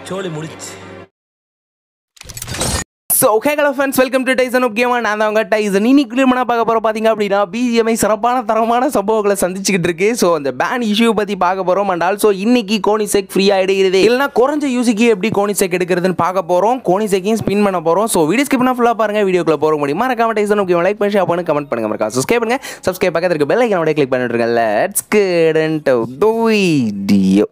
சோலி முடிச்சு so okay hello friends welcome to Tyson முக்கியமாக நான் தான் உங்கள் டைசன் இன்னைக்கு கிளியமான பார்க்க போகிறோம் பார்த்தீங்க அப்படின்னா பிஜிஎம்ஐ சிறப்பான தரமான சம்பவங்களை சந்திச்சுக்கிட்டு இருக்கு ஸோ அந்த பேன் இஷ்யூ பற்றி பார்க்க போகிறோம் அண்ட் ஆல்சோ இன்னைக்கு கோனிசெக் ஃப்ரீயாக எடுக்கிறது இல்லைனா குறைஞ்ச யூசிக்கு எப்படி கோனிசெக் எடுக்கிறதுன்னு பார்க்க போகிறோம் கோனிசெக்கையும் ஸ்பின் பண்ண போகிறோம் ஸோ வீடியோ ஸ்கிப் பண்ணால் ஃபுல்லாக பாருங்கள் வீடியோக்குள்ள போக முடியுமா மறக்காம டைசன் முக்கியம் லைக் பண்ணி ஷேர் பண்ணி கமெண்ட் பண்ணுங்க மறக்காம சப்ஸ்கிரைப் பண்ணுங்க சப்ஸ்கிரைப் பக்கத்தில் இருக்க பெல் ஐக்கனோட கிளிக் பண்ணிட்டு இருங்க let's get into the video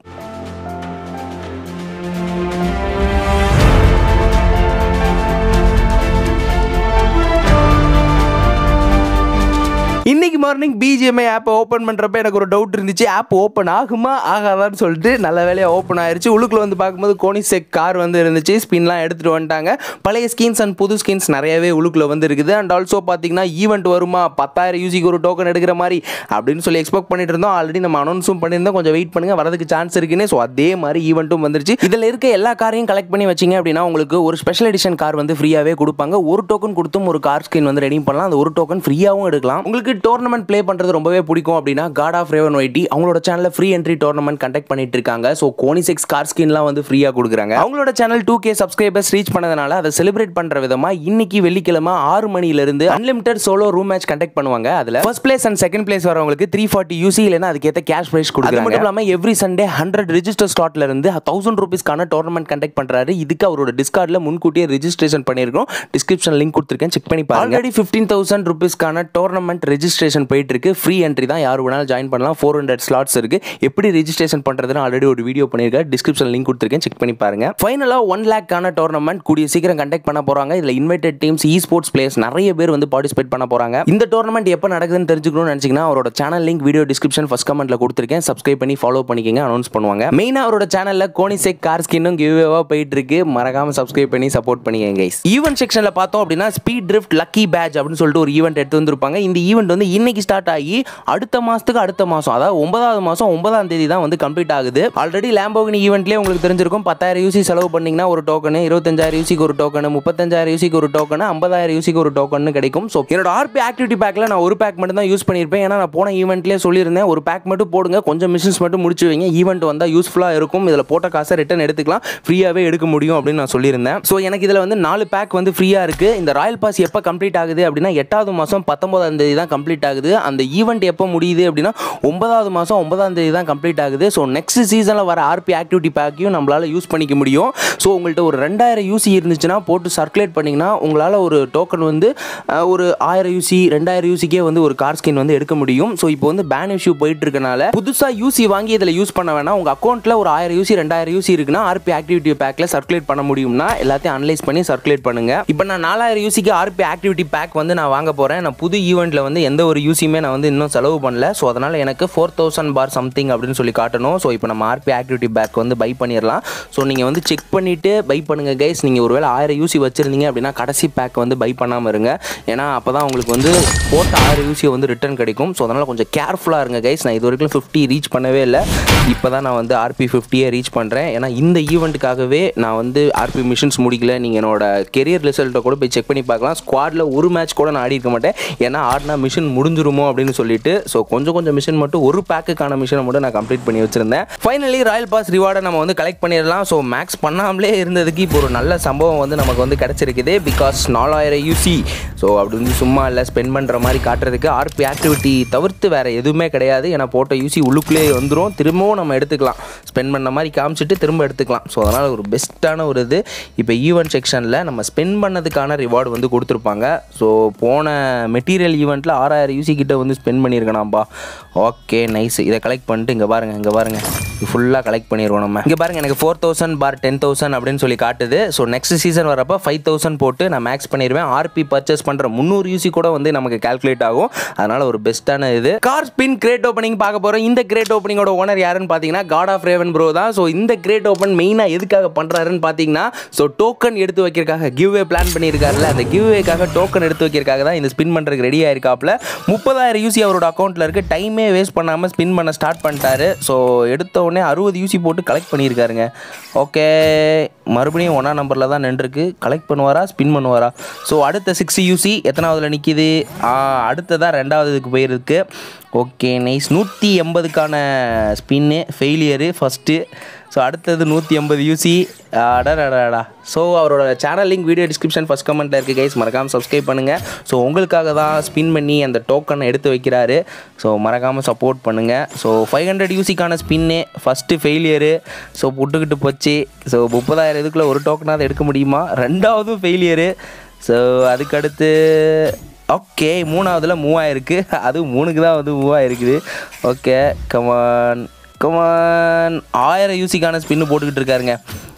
இன்னைக்கு மார்னிங் பிஜிஎம்ஐ ஆப்பை ஓப்பன் பண்ணுறப்ப எனக்கு ஒரு டவுட் இருந்துச்சு ஆப் ஓப்பன் ஆகுமா ஆகாதான்னு சொல்லிட்டு நல்ல வேலையாக ஓப்பன் ஆயிருச்சு உள்ளுக்குள்ள வந்து பார்க்கும்போது கோனிசெக் கார் வந்து இருந்துச்சு ஸ்பின்லாம் எடுத்துகிட்டு வந்துட்டாங்க பழைய ஸ்கின்ஸ் அண்ட் புது ஸ்கின்ஸ் நிறையவே உள்ளுக்குள்ள வந்து இருக்குது அண்ட் ஆல்சோ பார்த்தீங்கன்னா ஈவெண்ட் வருமா பத்தாயிரம் யூசிக்கு ஒரு டோக்கன் எடுக்கிற மாதிரி அப்படின்னு சொல்லி எக்ஸ்பெக்ட் பண்ணிட்டு இருந்தோம் ஆல்ரெடி நம்ம அனௌன்ஸும் பண்ணியிருந்தோம் கொஞ்சம் வெயிட் பண்ணுங்க வரதுக்கு சான்ஸ் இருக்குன்னு ஸோ அதே மாதிரி ஈவெண்ட்டும் வந்துருச்சு இதில் இருக்க எல்லா காரையும் கலெக்ட் பண்ணி வச்சிங்க அப்படின்னா உங்களுக்கு ஒரு ஸ்பெஷல் எடிஷன் கார் வந்து ஃப்ரீயாகவே கொடுப்பாங்க ஒரு டோக்கன் கொடுத்தும் ஒரு கார் ஸ்கின் வந்து ரெடி பண்ணலாம் அந்த ஒரு டோக்கன் ஃப்ரீயாகவும் எடுக்கலாம் உங்களுக்கு டோர்னமெண்ட் ப்ளே பண்ணுறது ரொம்பவே பிடிக்கும் அப்படின்னா காட் ஆஃப் ரேவன் ஒய்டி அவங்களோட சேனலில் ஃப்ரீ என்ட்ரி டோர்னமெண்ட் கண்டக்ட் பண்ணிட்டு இருக்காங்க ஸோ கோனி சிக்ஸ் கார் ஸ்கின்லாம் வந்து ஃப்ரீயாக கொடுக்குறாங்க அவங்களோட channel two K subscribers reach பண்ணதுனால அதை செலிப்ரேட் பண்ணுற விதமாக இன்னைக்கு வெள்ளிக்கிழமை ஆறு மணிலேருந்து unlimited solo room match conduct பண்ணுவாங்க அதில் first place and second place வரவங்களுக்கு த்ரீ ஃபார்ட்டி யூசி இல்லைன்னா அதுக்கேற்ற கேஷ் ப்ரைஸ் கொடுக்குறாங்க மட்டும் இல்லாமல் எவ்ரி சண்டே ஹண்ட்ரட் ரிஜிஸ்டர் ஸ்லாட்ல இருந்து தௌசண்ட் ருபீஸ்க்கான டோர்னமெண்ட் கண்டக்ட் பண்ணுறாரு இதுக்கு அவரோட டிஸ்கார்டில் முன்கூட்டியே ரிஜிஸ்ட்ரேஷன் பண்ணியிருக்கோம் டிஸ்கிரிப்ஷன் லிங்க் கொடுத்துருக்கேன் செக் பண்ணி பாருங்க ஆல்ரெடி ஃபிஃப்டீன் தௌசண்ட் ருபீஸ்க்கான டோர்னமெண்ட் ரெஜிஸ்ட்ரேஷன் போயிட்டு இருக்கு ஃப்ரீ என்ட்ரி தான் யார் வேணாலும் ஜாயின் பண்ணலாம் ஃபோர் ஹண்ட்ரட் ஸ்லாட்ஸ் இருக்கு எப்படி ரெஜிஸ்ட்ரேஷன் பண்ணுறதுன்னு ஆல்ரெடி ஒரு வீடியோ பண்ணியிருக்கேன் டிஸ்கிரிப்ஷன் லிங்க் கொடுத்துருக்கேன் செக் பண்ணி பாருங்க ஃபைனலாக ஒன் லேக்கான டோர்னமெண்ட் கூடிய சீக்கிரம் கண்டக்ட் பண்ண போறாங்க இதில் இன்வைட்டட் டீம்ஸ் இ ஸ்போர்ட்ஸ் பிளேயர்ஸ் நிறைய பேர் வந்து பார்ட்டிசிபேட் பண்ண போறாங்க இந்த டோர்னமெண்ட் எப்போ நடக்குதுன்னு தெரிஞ்சுக்கணும்னு நினச்சிங்கன்னா அவரோட channel link video description first கமெண்ட்ல கொடுத்துருக்கேன் சப்ஸ்கிரைப் பண்ணி ஃபாலோ பண்ணிக்கங்க அனௌன்ஸ் பண்ணுவாங்க மெயினாக அவரோட சேனலில் கோனிசெக் கார் ஸ்கின்னும் கிவ்வேவா போயிட்டு இருக்கு மறக்காம சப்ஸ்கிரைப் பண்ணி சப்போர்ட் பண்ணிக்கங்க கைஸ் ஈவென்ட் செக்ஷனில் பார்த்தோம் அப்படின்னா ஸ்பீட் ட்ரிஃப்ட் லக்கி பேட்ச் அப்படின்னு சொல்லிட்டு ஒரு ஈவெண்ட் எடுத்து வந்திருப்பாங்க இந்த ஈவெண்ட் வந்து இன்னைக்கு ஸ்டார்ட் ஆகி அடுத்த மாதத்துக்கு அடுத்த மாதம் அதாவது ஒன்பதாவது மாதம் ஒன்பதாம் தேதி தான் வந்து கம்ப்ளீட் ஆகுது ஆல்ரெடி லேம்போகினி ஈவெண்ட்லேயே உங்களுக்கு தெரிஞ்சிருக்கும் பத்தாயிரம் யூசி செலவு பண்ணீங்கன்னா ஒரு டோக்கனு இருபத்தஞ்சாயிரம் யூசிக்கு ஒரு டோக்கனு முப்பத்தஞ்சாயிரம் யூசிக்கு ஒரு டோக்கனு ஐம்பதாயிரம் யூசிக்கு ஒரு டோக்கன் கிடைக்கும் ஸோ என்னோட ஆர்பி ஆக்டிவிட்டி பேக்கில் நான் ஒரு பேக் மட்டும் தான் யூஸ் பண்ணியிருப்பேன் ஏன்னா நான் போன ஈவெண்ட்லேயே சொல்லியிருந்தேன் ஒரு பேக் மட்டும் போடுங்க கொஞ்சம் மிஷின்ஸ் மட்டும் முடிச்சு வைங்க ஈவெண்ட் வந்தால் யூஸ்ஃபுல்லாக இருக்கும் இதில் போட்ட காசை ரிட்டன் எடுத்துக்கலாம் ஃப்ரீயாகவே எடுக்க முடியும் அப்படின்னு நான் சொல்லியிருந்தேன் ஸோ எனக்கு இதில் வந்து நாலு பேக் வந்து ஃப்ரீயாக இருக்குது இந்த ராயல் பாஸ் எப்போ கம்ப்ளீட் ஆகுது அப்படின்னா எட்டாவது மாதம் பத்தொன்பதாம் தேதி தான் கம்ப்ளீட் ஆகுது அந்த ஈவெண்ட் எப்போ முடியுது அப்படின்னா ஒன்பதாவது மாதம் ஒன்பதாம் தேதி தான் கம்ப்ளீட் ஆகுது ஸோ நெக்ஸ்ட் சீசனில் வர ஆர்பி ஆக்டிவிட்டி பேக்கையும் நம்மளால் யூஸ் பண்ணிக்க முடியும் ஸோ உங்கள்கிட்ட ஒரு ரெண்டாயிரம் யூசி இருந்துச்சுன்னா போட்டு சர்க்குலேட் பண்ணிங்கன்னா உங்களால் ஒரு டோக்கன் வந்து அஹ், ஒரு ஆயிரம் யூசி ரெண்டாயிரம் யூசிக்கே வந்து ஒரு கார் ஸ்கின் வந்து எடுக்க முடியும் ஸோ இப்போ வந்து பேன் இஷ்யூ போயிட்டு இருக்கனால புதுசாக யூசி வாங்கி இதில் யூஸ் பண்ண வேணாம் உங்கள் அக்கௌண்ட்டில் ஒரு ஆயிரம் யூசி ரெண்டாயிரம் யூசி இருக்குன்னா ஆர்பி ஆக்டிவிட்டி பேக்கில் சர்க்குலேட் பண்ண முடியும்னா எல்லாத்தையும் அனலைஸ் பண்ணி சர்க்குலேட் பண்ணுங்க இப்போ நான் நாலாயிரம் யூசிக்கு ஆர்பி ஆக்டிவிட்டி பேக் வந்து நான் வாங்க போகிறேன் நான் புது ஈவெண்ட்டில் வந்து எந்த ஒரு யூசியுமே நான் வந்து இன்னும் செலவு பண்ணல ஸோ அதனால் எனக்கு ஃபோர் தௌசண்ட் பார் சம்திங் அப்படின்னு சொல்லி காட்டணும் ஸோ இப்போ நம்ம ஆர்பி ஆக்டிவிட்டி பேக் வந்து பை பண்ணிடலாம் ஸோ நீங்கள் வந்து செக் பண்ணிவிட்டு பை பண்ணுங்கள் கைஸ் நீங்கள் ஒருவேளை ஆயிரம் யூசி வச்சுருந்தீங்க அப்படின்னா கடைசி பேக் வந்து பை பண்ணாமல் இருங்க ஏன்னா அப்போ தான் உங்களுக்கு வந்து போட்ட ஆயிரம் யூசியை வந்து ரிட்டர்ன் கிடைக்கும் ஸோ அதனால் கொஞ்சம் கேர்ஃபுல்லாக இருங்க கைஸ் நான் இது வரைக்கும் ஃபிஃப்டி ரீச் பண்ணவே இல்லை இப்போ தான் நான் வந்து ஆர்பி ஃபிஃப்டியே ரீச் பண்ணுறேன் ஏன்னா இந்த ஈவெண்ட்டுக்காகவே நான் வந்து ஆர்பி மிஷின்ஸ் முடிக்கல நீங்கள் என்னோட கெரியர் ரிசல்ட்டை கூட போய் செக் பண்ணி பார்க்கலாம் ஸ்குவாடில் ஒரு மேட்ச் கூட நான் ஆடி இருக்க மாட்டேன் ஏன்னா ஆடினா மிஷின் முடிஞ்சிருமோ அப்படின்னு சொல்லிட்டு ஸோ கொஞ்சம் கொஞ்சம் மிஷின் மட்டும் ஒரு பேக்குக்கான மிஷினை மட்டும் நான் கம்ப்ளீட் பண்ணி வச்சிருந்தேன் ஃபைனலி ராயல் பாஸ் ரிவார்டை நம்ம வந்து கலெக்ட் பண்ணிடலாம் ஸோ மேக்ஸ் பண்ணாமலே இருந்ததுக்கு இப்போ ஒரு நல்ல சம்பவம் வந்து நமக்கு வந்து கிடச்சிருக்குது பிகாஸ் நாலாயிரம் யூசி ஸோ அப்படி வந்து சும்மா இல்லை ஸ்பெண்ட் பண்ணுற மாதிரி காட்டுறதுக்கு ஆர்பி ஆக்டிவிட்டி தவிர்த்து வேறு எதுவுமே கிடையாது ஏன்னா போட்ட யூசி உள்ளுக்குள்ளே வந்துடும் திரும்பவும் நம்ம எடுத்துக்கலாம் ஸ்பெண்ட் பண்ண மாதிரி காமிச்சிட்டு திரும்ப எடுத்துக்கலாம் ஸோ அதனால் ஒரு பெஸ்ட்டான ஒரு இது இப்போ ஈவெண்ட் செக்ஷனில் நம்ம ஸ்பெண்ட் பண்ணதுக்கான ரிவார்டு வந்து கொடுத்துருப்பாங்க ஸோ போன மெட்டீரியல் ஈவெண்ட்டில் ஆறாயிரம் யூசி கிட்ட வந்து ஸ்பெண்ட் பண்ணியிருக்கணாம்பா ஓகே நைஸ் இதை கலெக்ட் பண்ணிட்டு இங்கே பாருங்கள் இங்கே பாருங்கள் ஃபுல்லாக கலெக்ட் பண்ணிடுவோம் நம்ம இங்கே பாருங்கள் எனக்கு four thousand for ten thousand அப்படின்னு சொல்லி காட்டுது ஸோ நெக்ஸ்ட் சீசன் வரப்போ ஃபைவ் தௌசண்ட் போட்டு நான் மேக்ஸ் பண்ணிடுவேன் ஆர்பி பர்ச்சேஸ் பண்ணுற முந்நூறு யூசி கூட வந்து நமக்கு கால்குலேட் ஆகும் அதனால் ஒரு பெஸ்ட்டான இது கார் ஸ்பின் கிரேட் ஓப்பனிங் பார்க்க போகிறோம் இந்த கிரேட் ஓப்பனிங்கோட ஓனர் யாருன்னு பார்த்தீங்கன்னா காட் ஆஃப் ரேவன் ப்ரோ தான் ஸோ இந்த கிரேட் ஓப்பன் மெயினாக எதுக்காக பண்ணுறாருன்னு பார்த்தீங்கன்னா ஸோ டோக்கன் எடுத்து வைக்கிறதுக்காக கிவ்வே பிளான் பண்ணியிருக்காருல அந்த கிவ்வேக்காக டோக்கன் எடுத்து வைக்கிறதுக்காக தான் இந்த ஸ்பின் பண்ணுறதுக்கு ரெடி ஆயிருக்காப்ல முப்பதாயிரம் யூசி அவரோட அக்கௌண்ட்டில் இருக்குது டைமே வேஸ்ட் பண்ணாமல் ஸ்பின் பண்ண ஸ்டார்ட் பண்ணிட்டாரு ஸோ எடுத்த உடனே அறுபது யூசி போட்டு கலெக்ட் பண்ணியிருக்காருங்க ஓகே மறுபடியும் ஒன்றா நம்பரில் தான் நின்றுருக்கு கலெக்ட் பண்ணுவாரா ஸ்பின் பண்ணுவாரா ஸோ அடுத்த சிக்ஸ் யூசி எத்தனாவதுல நிற்கிது அடுத்ததாக ரெண்டாவது இதுக்கு போயிருக்கு ஓகே நைஸ் நூற்றி எண்பதுக்கான ஸ்பின்னு ஃபெயிலியரு ஃபஸ்ட்டு ஸோ அடுத்தது நூற்றி ஐம்பது யூசி அடடடா ஸோ அவரோட channel link video description first கமெண்ட்டில் இருக்குது கைஸ் மறக்காமல் சப்ஸ்கிரைப் பண்ணுங்கள் ஸோ உங்களுக்காக தான் ஸ்பின் பண்ணி அந்த டோக்கனை எடுத்து வைக்கிறாரு ஸோ மறக்காமல் சப்போர்ட் பண்ணுங்கள் ஸோ ஃபைவ் ஹண்ட்ரட் யூசிக்கான ஸ்பின்னு ஃபஸ்ட்டு ஃபெயிலியரு ஸோ புட்டுக்கிட்டு போச்சு ஸோ முப்பதாயிரம் இதுக்குள்ளே ஒரு டோக்கனாவது எடுக்க முடியுமா ரெண்டாவதும் ஃபெயிலியரு ஸோ அதுக்கடுத்து ஓகே மூணாவதுல மூவாயிருக்கு அதுவும் மூணுக்கு தான் வந்து மூவாயிருக்குது ஓகே கமான் கமான் ஆயிரம் யூசிக்கான ஸ்பின்னு போட்டுக்கிட்டு இருக்காருங்க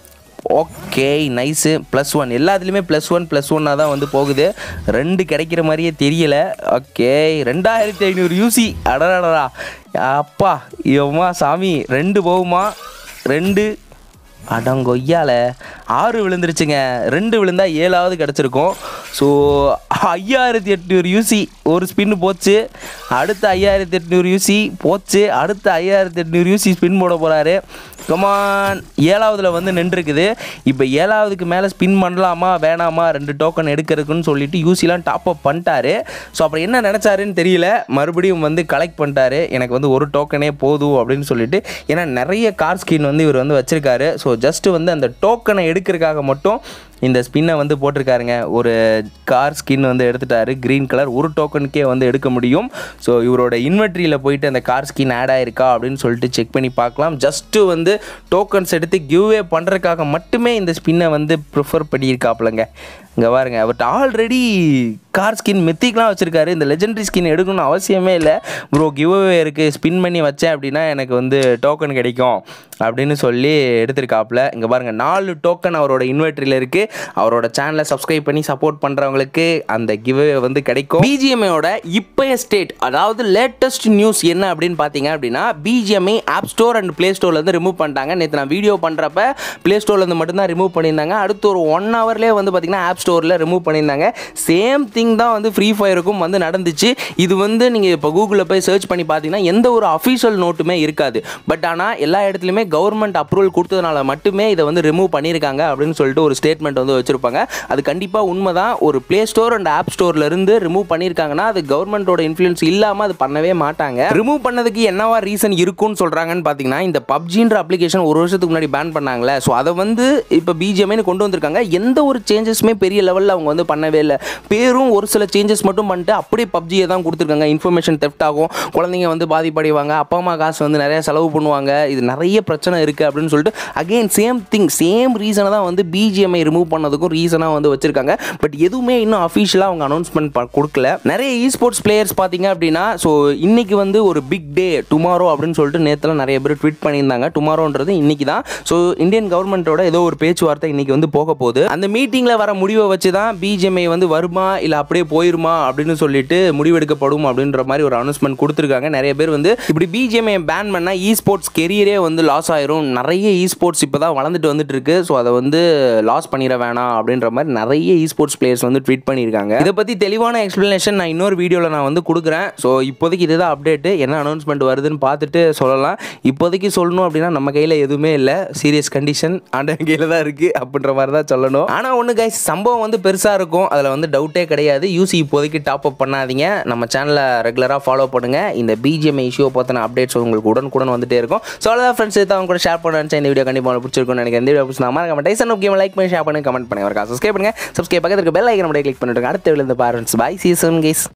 ஓகே நைஸு ப்ளஸ் ஒன் எல்லாத்துலேயுமே ப்ளஸ் ஒன் ப்ளஸ் ஒன்னாக தான் வந்து போகுது ரெண்டு கிடைக்கிற மாதிரியே தெரியல ஓகே ரெண்டாயிரத்தி ஐநூறு யூசி அடடடா அப்பா இவமா சாமி ரெண்டு போகுமா ரெண்டு அடங்கொய்யால ஆறு விழுந்துருச்சுங்க ரெண்டு விழுந்தா ஏழாவது கிடச்சிருக்கும் ஸோ ஐயாயிரத்தி எட்நூறு யூசி ஒரு ஸ்பின் போச்சு அடுத்த ஐயாயிரத்தி எட்நூறு யூசி போச்சு அடுத்த ஐயாயிரத்தி எட்நூறு யூசி ஸ்பின் போட போகிறாரு கமான் ஏழாவதுல வந்து நின்றுருக்குது இப்போ ஏழாவதுக்கு மேலே ஸ்பின் பண்ணலாமா வேணாமா ரெண்டு டோக்கன் எடுக்கிறதுக்குன்னு சொல்லிட்டு யூசிலாம் டாப் அப் பண்ணிட்டாரு ஸோ அப்புறம் என்ன நினச்சாருன்னு தெரியல மறுபடியும் வந்து கலெக்ட் பண்ணிட்டாரு எனக்கு வந்து ஒரு டோக்கனே போதும் அப்படின்னு சொல்லிட்டு ஏன்னா நிறைய கார் ஸ்கின் வந்து இவர் வந்து வச்சிருக்காரு ஸோ ஜஸ்ட் வந்து அந்த டோக்கனை எடுக்கிறதுக்காக மட்டும் இந்த ஸ்பின்னை வந்து போட்டிருக்காருங்க ஒரு கார் ஸ்கின் வந்து எடுத்துட்டாரு க்ரீன் கலர் ஒரு டோக்கனுக்கே வந்து எடுக்க முடியும் ஸோ இவரோட இன்வெர்ட்ரியில் போயிட்டு அந்த கார் ஸ்கின் ஆட் ஆயிருக்கா அப்படின்னு சொல்லிட்டு செக் பண்ணி பார்க்கலாம் ஜஸ்ட்டு வந்து டோக்கன்ஸ் எடுத்து கிவ்வே பண்ணுறதுக்காக மட்டுமே இந்த ஸ்பின்னை வந்து ப்ரிஃபர் பண்ணியிருக்காப்புலங்க இங்கே பாருங்க அவர்கிட்ட ஆல்ரெடி கார் ஸ்கின் மெத்திக்லாம் வச்சுருக்காரு இந்த லெஜெண்டரி ஸ்கின் எடுக்கணும்னு அவசியமே இல்லை ப்ரோ கிவ்அவே இருக்குது ஸ்பின் பண்ணி வச்சேன் அப்படின்னா எனக்கு வந்து டோக்கன் கிடைக்கும் அப்படின்னு சொல்லி எடுத்திருக்காப்புல இங்கே பாருங்கள் நாலு டோக்கன் அவரோட இன்வெர்ட்ரியில் இருக்குது அவரோட சேனலை சப்ஸ்கிரைப் பண்ணி சப்போர்ட் பண்ணுறவங்களுக்கு அந்த கிவ்அவே வந்து கிடைக்கும் பிஜிஎம்ஐயோட இப்போய ஸ்டேட் அதாவது லேட்டஸ்ட் நியூஸ் என்ன அப்படின்னு பார்த்தீங்க அப்படின்னா BGMI app store and play ஸ்டோர்லேருந்து ரிமூவ் பண்ணிட்டாங்க நேற்று நான் வீடியோ பண்ணுறப்ப ப்ளே ஸ்டோர்லேருந்து மட்டும்தான் ரிமூவ் பண்ணியிருந்தாங்க அடுத்து ஒரு ஒன் ஹவர்லேயே வந்து பார்த்தீங்கன்னா ஆப் ஸ்டோரில் ரிமூவ் பண்ணியிருந்தாங்க சேம் திங் தான் வந்து ஃப்ரீ ஃபயருக்கும் வந்து நடந்துச்சு இது வந்து நீங்கள் இப்போ கூகுளில் போய் சர்ச் பண்ணி பார்த்தீங்கன்னா எந்த ஒரு அஃபிஷியல் நோட்டுமே இருக்காது பட் ஆனால் எல்லா இடத்துலையுமே கவர்மெண்ட் அப்ரூவல் கொடுத்ததுனால மட்டுமே இதை வந்து ரிமூவ் பண்ணியிருக்காங்க அப்படின்னு சொல்லிட்டு ஒரு ஸ்டேட்மெண்ட் வந்து வச்சுருப்பாங்க அது கண்டிப்பாக உண்மை தான் ஒரு ப்ளே ஸ்டோர் அண்ட் ஆப் ஸ்டோர்லேருந்து ரிமூவ் பண்ணியிருக்காங்கன்னா அது கவர்மெண்ட்டோட இன்ஃப்ளூயன்ஸ் இல்லாமல் அது பண்ணவே மாட்டாங்க ரிமூவ் பண்ணதுக்கு என்னவா ரீசன் இருக்கும்னு சொல்கிறாங்கன்னு பார்த்தீங்கன்னா இந்த பப்ஜின்ற அப்ளிகேஷன் ஒரு வருஷத்துக்கு முன்னாடி பேன் பண்ணாங்களே ஸோ அதை வந்து இப்போ பிஜிஎம்னு கொண்டு வந்திருக்காங்க எந்த ஒரு சேஞ்சஸுமே பெரிய லெவலில் அவங்க வந்து பண்ணவே இல்லை பேரும் ஒரு சில சேஞ்சஸ் மட்டும் பண்ணிட்டு அப்படியே பப்ஜியை தான் கொடுத்துருக்காங்க இன்ஃபர்மேஷன் தெஃப்ட் ஆகும் குழந்தைங்க வந்து பாதிப்படைவாங்க அப்பா அம்மா காசு வந்து நிறைய செலவு பண்ணுவாங்க இது நிறைய பிரச்சனை இருக்குது அப்படின்னு சொல்லிட்டு அகெயின் சேம் திங் சேம் ரீசனை தான் வந்து பிஜிஎம்ஐ ரிமூவ் பண்ணதுக்கும் ரீசனாக வந்து வச்சிருக்காங்க பட் எதுவுமே இன்னும் அஃபிஷியலாக அவங்க அனௌன்ஸ்மெண்ட் கொடுக்கல நிறைய இ ஸ்போர்ட்ஸ் பிளேயர்ஸ் பார்த்தீங்க அப்படின்னா ஸோ இன்னைக்கு வந்து ஒரு பிக் டே டுமாரோ அப்படின்னு சொல்லிட்டு நேற்றுலாம் நிறைய பேர் ட்வீட் பண்ணியிருந்தாங்க டுமாரோன்றது இன்னைக்கு தான் ஸோ இந்தியன் கவர்மெண்ட்டோட ஏதோ ஒரு பேச்சுவார்த்தை இன்னைக்கு வந்து போக போகுது அந்த மீட்டிங்கில் வர முடிவை வச்சு தான் பிஜிஎம்ஐ வந்து வருமா இல்லை அப்படியே போயிருமா அப்படின்னு சொல்லிட்டு முடிவெடுக்கப்படும் அப்படின்ற மாதிரி ஒரு அனௌன்ஸ்மெண்ட் கொடுத்துருக்காங்க நிறைய பேர் வந்து இப்படி பிஜிஎம்ஐ பேன் பண்ணால் இ ஸ்போர்ட்ஸ் கெரியரே வந்து லாஸ் ஆயிரும் நிறைய இ ஸ்போர்ட்ஸ் இப்போ தான் வளர்ந்துட்டு வந்துட்டு இருக்கு ஸோ அதை வந்து லாஸ் பண்ணிட வேணாம் அப்படின்ற மாதிரி நிறைய இ ஸ்போர்ட்ஸ் பிளேயர்ஸ் வந்து ட்வீட் பண்ணியிருக்காங்க இதை பற்றி தெளிவான எக்ஸ்ப்ளனேஷன் நான் இன்னொரு வீடியோவில் நான் வந்து கொடுக்குறேன் ஸோ இப்போதைக்கு இதுதான் அப்டேட்டு என்ன அனௌன்ஸ்மெண்ட் வருதுன்னு பார்த்துட்டு சொல்லலாம் இப்போதைக்கு சொல்லணும் அப்படின்னா நம்ம கையில் எதுவுமே இல்லை சீரியஸ் கண்டிஷன் ஆண்டன் கையில் தான் இருக்குது அப்படின்ற மாதிரி தான் சொல்லணும் ஆனால் ஒன்று கைஸ் சம்பவம் வந்து பெருசாக இருக்கும் அதில் வந்து டவுட்டே கிடையாது யூசி இப்போதைக்கு டாப் அப் பண்ணாதீங்க நம்ம சேனலை ரெகுலராக ஃபாலோ பண்ணுங்கள் இந்த பிஜிஎம் இஷ்யூ பற்றின அப்டேட்ஸ் உங்களுக்கு உடனுக்குடன் வந்துட்டே இருக்கும் ஸோ அவ்வளோதான் ஃப்ரெண்ட்ஸ் எடுத்து அவங்க கூட ஷேர் பண்ண நினச்சா இந்த வீடியோ கண்டிப்பாக உங்களுக்கு பிடிச்சிருக்கும் எனக்கு இந்த வீடியோ பிடிச்சா மறக்காம டைசன் முக்கியமாக லைக் பண்ணி ஷேர் பண்ணி கமெண்ட் பண்ணி வரக்கா சப்ஸ்கிரைப் பண்ணுங்க சப்ஸ்கிரைப் பக்கத்தில் இருக்க பெல் ஐக்கன் கிளிக் பண்ணிட்டு அடுத்த வீடியோ இந்த பாருங்க பாய் சீசன் கைஸ்